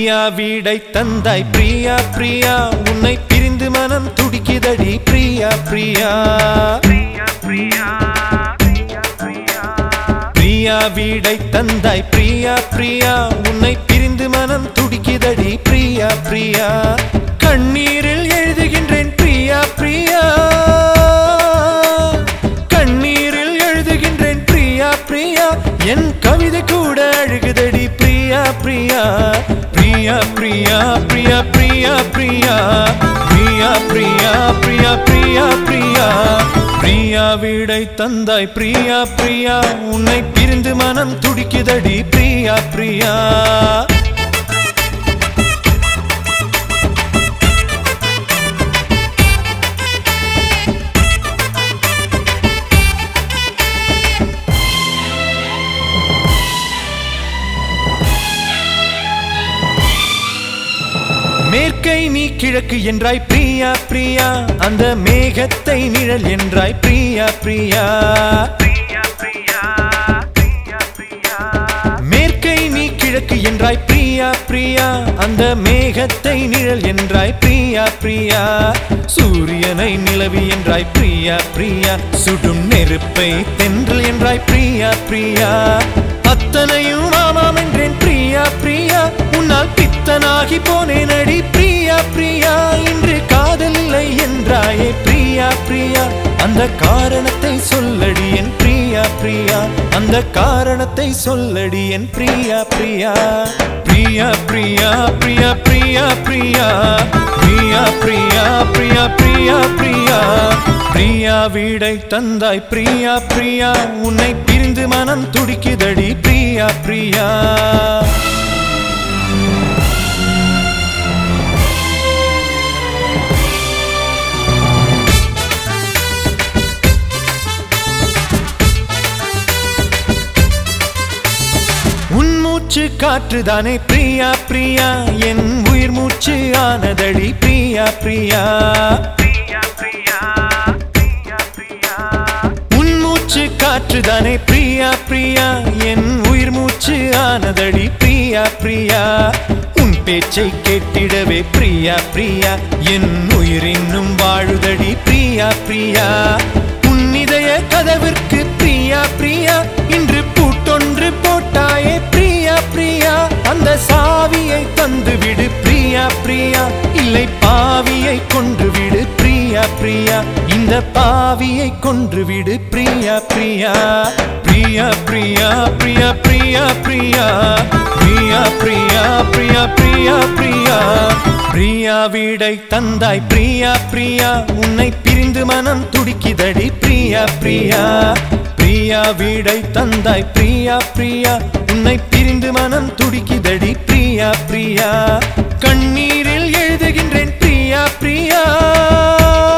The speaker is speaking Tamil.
பிரியா வீடை தந்தாய் பிரியா பிரியா உன்னை பிரிந்து மனம் துடிக்குதடி பிரியா பிரியா பிரியா வீடை தந்தாய் பிரியா பிரியா உன்னை பிரிந்து மனம் துடிக்குதடி பிரியா பிரியா கண்ணீரில் எழுதுகின்றேன் பிரியா பிரியா கண்ணீரில் எழுதுகின்றேன் பிரியா பிரியா என் கவிதை கூட அழுகுதடி பிரியா பிரியா பிரியா பிரியா பிரியா பிரியா பிரியா பிரியா பிரியா பிரியா பிரியா பிரியா பிரியா வீடை தந்தாய் பிரியா பிரியா உன்னை பிரிந்து மனம் துடிக்குதடி பிரியா பிரியா மேற்கை நீ கிழக்கு என்றாய் பிரியா பிரியா அந்த மேகத்தை நிழல் என்றாய் பிரியா பிரியா மேற்கை நீ கிழக்கு என்றாய் பிரியா பிரியா அந்த மேகத்தை நிழல் என்றாய் பிரியா பிரியா சூரியனை நிலவி என்றாய் பிரியா பிரியா சுடும் நெருப்பை தென்றல் என்றாய் பிரியா பிரியா அத்தனையும் ஆமாம் என்றேன் பிரியா பிரியா உன்னால் பித்தனாகி போனேன் அடி பிரியா பிரியா இன்று காதல் இல்லை என்றாயே பிரியா பிரியா அந்த காரணத்தை சொல்லடி என் பிரியா பிரியா அந்த காரணத்தை சொல்லடி என் பிரியா பிரியா பிரியா பிரியா பிரியா பிரியா பிரியா பிரியா பிரியா பிரியா பிரியா பிரியா பிரியா வீடை தந்தாய் பிரியா பிரியா உன்னை பிரிந்து மனம் துடிக்குதடி பிரியா பிரியா உன் மூச்சு காற்றுதானே பிரியா பிரியா என் உயிர் மூச்சு ஆனதடி பிரியா பிரியா உன் மூச்சு காற்றுதானே பிரியா பிரியா என் உயிர் மூச்சு ஆனதடி பிரியா பிரியா உன் பேச்சை கேட்டிடவே பிரியா பிரியா என் உயிர் இன்னும் வாழுதடி பிரியா பிரியா உன் இதய கதவிற்கு பிரியா பிரியா இன்று பூட்டொன்று போட்டாயே பிரியா பிரியா அந்த சாவியை தந்து விடு பிரியா பிரியா இல்லை பாவியை கொன்று விடு பிரியா பிரியா இந்த பாவியை கொன்று விடு பிரியா பிரியா பிரியா பிரியா பிரியா பிரியா பிரியா பிரியா பிரியா பிரியா பிரியா பிரியா பிரியா வீடை தந்தாய் பிரியா பிரியா உன்னை பிரிந்து மனம் துடிக்குதடி பிரியா பிரியா பிரியா வீடை தந்தாய் பிரியா பிரியா உன்னை பிரிந்து மனம் துடிக்குதடி பிரியா பிரியா கண்ணீரில் எழுதுகின்றேன் பிரியா பிரியா